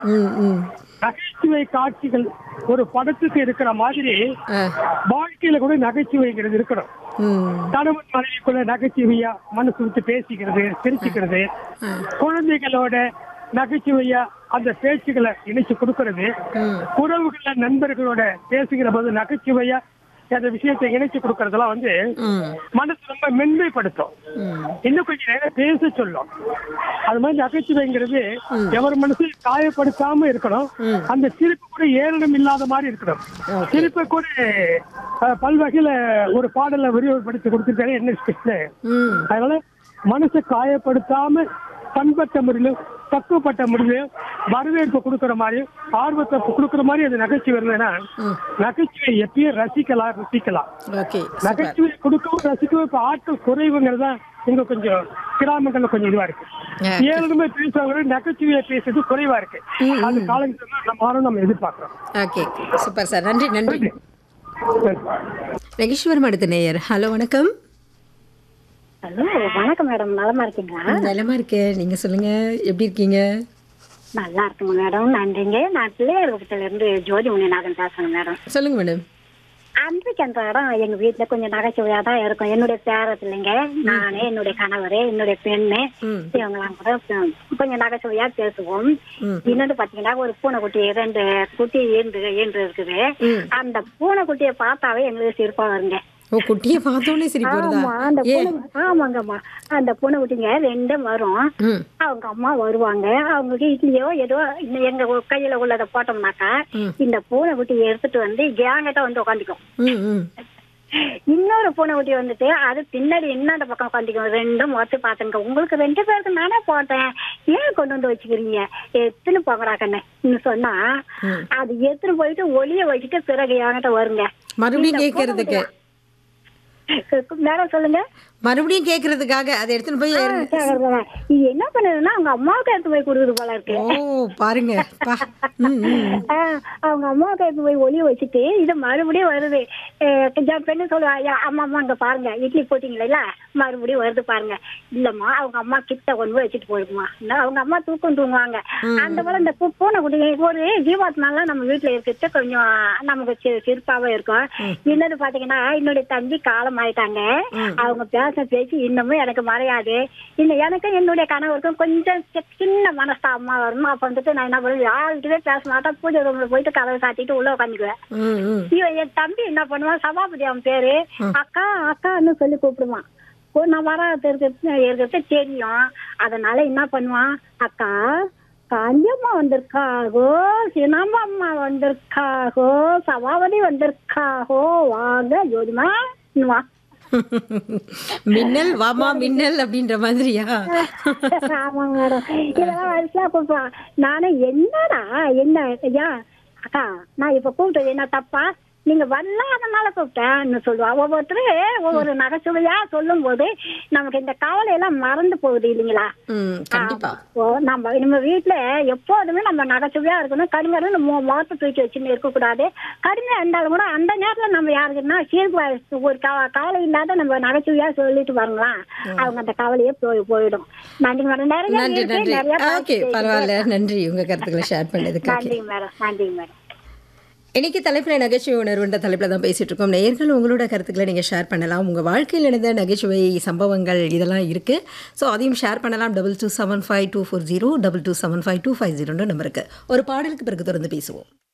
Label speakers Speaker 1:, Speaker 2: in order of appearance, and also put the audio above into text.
Speaker 1: ம் ம்
Speaker 2: நகைச்சுவை காட்சிகள் ஒரு படத்துக்கு இருக்கிற மாதிரி
Speaker 1: ஆ
Speaker 2: வாழ்க்கையில கூட நகைச்சுவைங்கிறது இருக்கணும்
Speaker 1: ம்
Speaker 2: கணவன் மனைவிக்குள்ள நகைச்சுவையா மனசு விட்டு பேசிக்கிறது சிரிச்சுக்கிறது குழந்தைகளோட நகைச்சுவையா அந்த பேச்சுகளை இணைச்சு கொடுக்கறது
Speaker 1: ம்
Speaker 2: உறவுகள நண்பர்களோட பேசுகிற போது நகைச்சுவையா அந்த விஷயத்தை இணைச்சு கொடுக்கறதெல்லாம் வந்து
Speaker 1: ம்
Speaker 2: மனசு ரொம்ப மென்மைப்படுத்தும்
Speaker 1: ம்
Speaker 2: இன்னும் கொஞ்சம் நேரம் பேச சொல்லும் அது மாதிரி நகைச்சுவைங்கிறது எவர் மனசையும் காயப்படுத்தாம இருக்கணும் அந்த சிரிப்பு கூட ஏளனம் இல்லாத மாதிரி இருக்கணும் சிரிப்பை கூட அஹ், பல்வகையில ஒரு பாடலை விரிவுபடுத்தி கொடுத்துருக்காரு என்ன ஸ்பெஷல்
Speaker 1: ம்
Speaker 2: அதனால மனசை காயப்படுத்தாம பண்பட்ட முறையிலும் பக்குவப்பட்ட முறையிலும் வரவேற்பு கொடுக்கிற மாதிரியும் ஆர்வத்தை கொடுக்கிற மாதிரி அது நகைச்சுவை இருந்ததுன்னா நகைச்சுவை எப்பயும் ரசிக்கலாம் ரசிக்கலாம்
Speaker 1: ஓகே சூப்பர்
Speaker 2: நகைச்சுவை கொடுக்கவும் ரசிக்கவும் இப்ப ஆட்கள் குறைவுங்கிறது தான் இங்க கொஞ்சம் கிராமங்கள்ல கொஞ்சம் இதுவா இருக்கு
Speaker 1: ஆ.
Speaker 2: ஏழுமே பேசுறவங்க நகைச்சுவையை பேசுறது குறைவா இருக்கு அது காலங்கள்ல நம்ம நம்ம எதிர்பார்க்கிறோம்
Speaker 1: ஓகே சூப்பர் சார் நன்றி நன்றி
Speaker 2: சரி.
Speaker 1: நகேஸ்வரம் அடுத்த நேயர் ஹலோ வணக்கம்
Speaker 3: ஹலோ வணக்கம் மேடம் நலமா இருக்கீங்களா
Speaker 1: நலமா இருக்கேன் நீங்க சொல்லுங்க எப்படி இருக்கீங்க
Speaker 3: நல்லா இருக்குங்க மேடம் நன்றிங்க நான் பிள்ளையார்புரத்துல இருந்து ஜோதி முனிநாதன் பேசுறேன் மேடம்
Speaker 1: சொல்லுங்க மேடம்
Speaker 3: அன்றைக்கு அந்த இடம் எங்க வீட்டுல கொஞ்சம் நகைச்சுவையா தான் இருக்கும் என்னுடைய பேர பிள்ளைங்க நானு என்னுடைய கணவர் என்னுடைய பெண்ணு
Speaker 1: ம்
Speaker 3: இவங்கெல்லாம் கூட கொ- கொஞ்சம் நகைச்சுவையா பேசுவோம்
Speaker 1: ம்.
Speaker 3: இன்னொன்று பாத்தீங்கன்னா ஒரு பூனைக்குட்டி ரெண்டு குட்டி ஈண்டு ஈண்டு இருக்குது
Speaker 1: ம்.
Speaker 3: அந்த பூனைக்குட்டியை பார்த்தாவே எங்களுக்கு சிரிப்பா வருங்க
Speaker 1: ஓ குட்டியை பார்த்தோன்னே சிரிப்பு வருதா
Speaker 3: ஆமா அந்த
Speaker 1: ஏ
Speaker 3: பூனை ஆமாங்கம்மா அந்த பூனைக்குட்டிங்க ரெண்டும் வரும்
Speaker 1: ம்
Speaker 3: அவங்க அம்மா வருவாங்க அவங்க வீட்லயோ ஏதோ இந்த எங்க உ- கையில உள்ளதை போட்டோம்னாக்கா
Speaker 1: ம்.
Speaker 3: இந்த பூனை குட்டியை எடுத்துட்டு வந்து கேங்கிட்ட வந்து உட்காந்துக்கும்
Speaker 1: ம் ம்
Speaker 3: இன்னொரு பூனை குட்டி வந்துட்டு அது பின்னாடி இன்னொரு பக்கம் உட்காந்துக்கும் ரெண்டும் ஒத்து பாத்துங்க உங்களுக்கு ரெண்டு பேருக்கு நானே போட்டேன் ஏன் கொண்டு வந்து வச்சுக்கிறீங்க எத்தனை போங்கடா கண்ணு சொன்னா
Speaker 1: ம்.
Speaker 3: அது எத்தனை போயிட்டு ஒளிய வச்சுட்டு பிறகு என்கிட்ட வருங்க
Speaker 1: மறுபடியும் கேட்கறதுக்கு
Speaker 3: மேடம் சொல்லுங்க
Speaker 1: மறுபடியும் கேட்கறதுக்காக அதை எடுத்துன்னு போய்
Speaker 3: ஆ, கேக்குறதுங்க. இது என்ன பண்ணுதுன்னா அவங்க அம்மாவுக்கு எடுத்து போய் கொடுக்குது போல இருக்கு
Speaker 1: ஓ பாருங்க பா ம் ம்
Speaker 3: ஆ, அவங்க அம்மாவுக்கு எடுத்து போய் ஒளிய வச்சுட்டு இது மறுபடியும் வருது அஹ் என் பெண்ணு சொல்லுவா "ஐயா, அம்மா அம்மா அங்க பாருங்க இட்லி போட்டீங்களா மறுபடியும் வருது பாருங்க இல்லம்மா அவங்க அம்மா கிட்ட கொண்டு போய் வச்சுட்டு போயிருக்குமா இல்ல, அவங்க அம்மா தூக்கம் தூங்குவாங்க அந்த போல இந்த பூ- பூனை குட்டி ஒரு ஜீவாத்மாலாம் நம்ம வீட்டுல இருக்கிறது கொஞ்சம் நமக்கு சி- சிரிப்பாவே இருக்கும் இன்னொரு பாத்தீங்கன்னா என்னுடைய தம்பி காலம் ஆயிட்டாங்க அவங்க பேச பேசி இன்னமும் எனக்கு மறையாது இன்னும் எனக்கு என்னுடைய கணவருக்கும் கொஞ்சம் சி- சின்ன மனஸ்தாபமா வரும் அப்ப வந்துட்டு நான் என்ன பண்ணுவேன் யாருக்கிட்டே பேச மாட்டேன் பூஜை ரூம்ல போயிட்டு கதவை சாத்திட்டு உள்ள உட்காந்துக்குவேன்
Speaker 1: ம் ம்
Speaker 3: இவன் என் தம்பி என்ன பண்ணுவான் சபாபதி அவன் பேரு அக்கா அக்கான்னு சொல்லி கூப்பிடுவான் ஓ, நான் வர இருக்கிறது இருக்கிறது தெரியும் அதனால என்ன பண்ணுவான் அக்கா கஞ்சம்மா வந்திருக்காகோ சினம்பம்மா வந்திருக்காகோ சபாபதி வந்திருக்காகோ வாங்க ஜோதிமா வா
Speaker 1: மின்னல் வாமா மின்னல் அப்படின்ற மாதிரியா
Speaker 3: ஆமாங்க மேடம் இதெல்லாம் வரிசையா கூப்பிடுவான் நானும் என்னடா என்ன ஐயா அக்கா நான் இப்ப கூப்பிட்டது என்ன தப்பா நீங்க வரலாதனால கூப்பிட்டேன்னு சொல்லுவா ஒவ்வொருத்தரும் ஒவ்வொரு நகைச்சுவையா சொல்லும் போது நமக்கு இந்த கவலை எல்லாம் மறந்து போகுது இல்லைங்களா
Speaker 1: ம் கண்டிப்பா
Speaker 3: ஓ, நம்ம நம்ம வீட்டுல எப்போதுமே நம்ம நகைச்சுவையா இருக்கணும் கடுமையான நம்ம முகத்தை தூக்கி வச்சுன்னு இருக்கக்கூடாது கடுமையா இருந்தாலும் கூட அந்த நேரத்துல நம்ம யாருக்குன்னா சீர்கு ஒரு கவ- கவலை இல்லாத நம்ம நகைச்சுவையா சொல்லிட்டு வரலாம் அவங்க அந்த கவலையே போய் போயிடும் நன்றி மேடம் நிறைய
Speaker 1: நன்றி
Speaker 3: இருக்கு,
Speaker 1: நன்றி
Speaker 3: நிறைய
Speaker 1: ஓகே
Speaker 3: பார்த்து
Speaker 1: பரவாயில்ல நன்றி உங்க கருத்துக்களை ஷேர் பண்ணதுக்காக
Speaker 3: நன்றி மேடம் நன்றி மேடம்
Speaker 1: இன்னைக்கு தலைப்பில் நகைச்சுவை உணர்வுன்ற தலைப்பில் தான் பேசிட்டு இருக்கோம் நேயர்கள் உங்களோட கருத்துக்களை நீங்கள் ஷேர் பண்ணலாம் உங்கள் வாழ்க்கையில் நடந்த நகைச்சுவை சம்பவங்கள் இதெல்லாம் இருக்குது ஸோ அதையும் ஷேர் பண்ணலாம் double two seven five two four zero double two seven five two five ஜீரோன்ற நம்பருக்கு ஒரு பாடலுக்கு பிறகு தொடர்ந்து பேசுவோம்